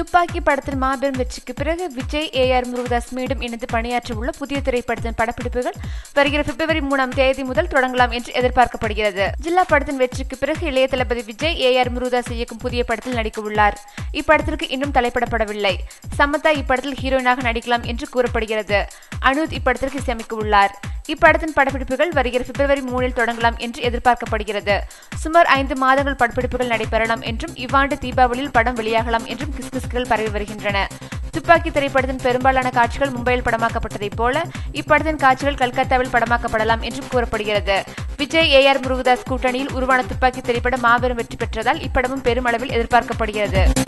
துப்பாக்கி படத்தின் மாபெரும் வெற்றிக்கு பிறகு விஜய் ஏ ஆர் முருகதாஸ் மீண்டும் இணைந்து பணியாற்ற உள்ள புதிய திரைப்படத்தின் படப்பிடிப்புகள் வருகிற பிப்ரவரி மூணாம் தேதி முதல் தொடங்கலாம் என்று எதிர்பார்க்கப்படுகிறது ஜில்லா படத்தின் வெற்றிக்கு பிறகு இளைய தளபதி விஜய் ஏ ஆர் முருகதாஸ் இயக்கும் புதிய படத்தில் நடிக்க உள்ளார் இப்படத்திற்கு இன்னும் தலைப்பிடப்படவில்லை சமந்தா இப்படத்தில் ஹீரோயினாக நடிக்கலாம் என்று கூறப்படுகிறது அனுத் இப்படத்திற்கு இசையமைக்க உள்ளார் இப்படத்தின் படப்பிடிப்புகள் வருகிற பிப்ரவரி மூணில் தொடங்கலாம் என்று எதிர்பார்க்கப்படுகிறது சுமார் ஐந்து மாதங்கள் படப்பிடிப்புகள் நடைபெறலாம் என்றும் இவ்வாண்டு தீபாவளியில் படம் வெளியாகலாம் என்றும் கிஸ்கிஸ்கள் பரவி வருகின்றன துப்பாக்கி திரைப்படத்தின் பெரும்பாலான காட்சிகள் மும்பையில் படமாக்கப்பட்டதைப் போல இப்படத்தின் காட்சிகள் கல்கத்தாவில் படமாக்கப்படலாம் என்றும் கூறப்படுகிறது விஜய் ஏ ஆர் முருகதாஸ் கூட்டணியில் உருவான துப்பாக்கி திரைப்படம் மாபெரும் வெற்றி பெற்றதால் இப்படமும் பெருமளவில் எதிர்பார்க்கப்படுகிறது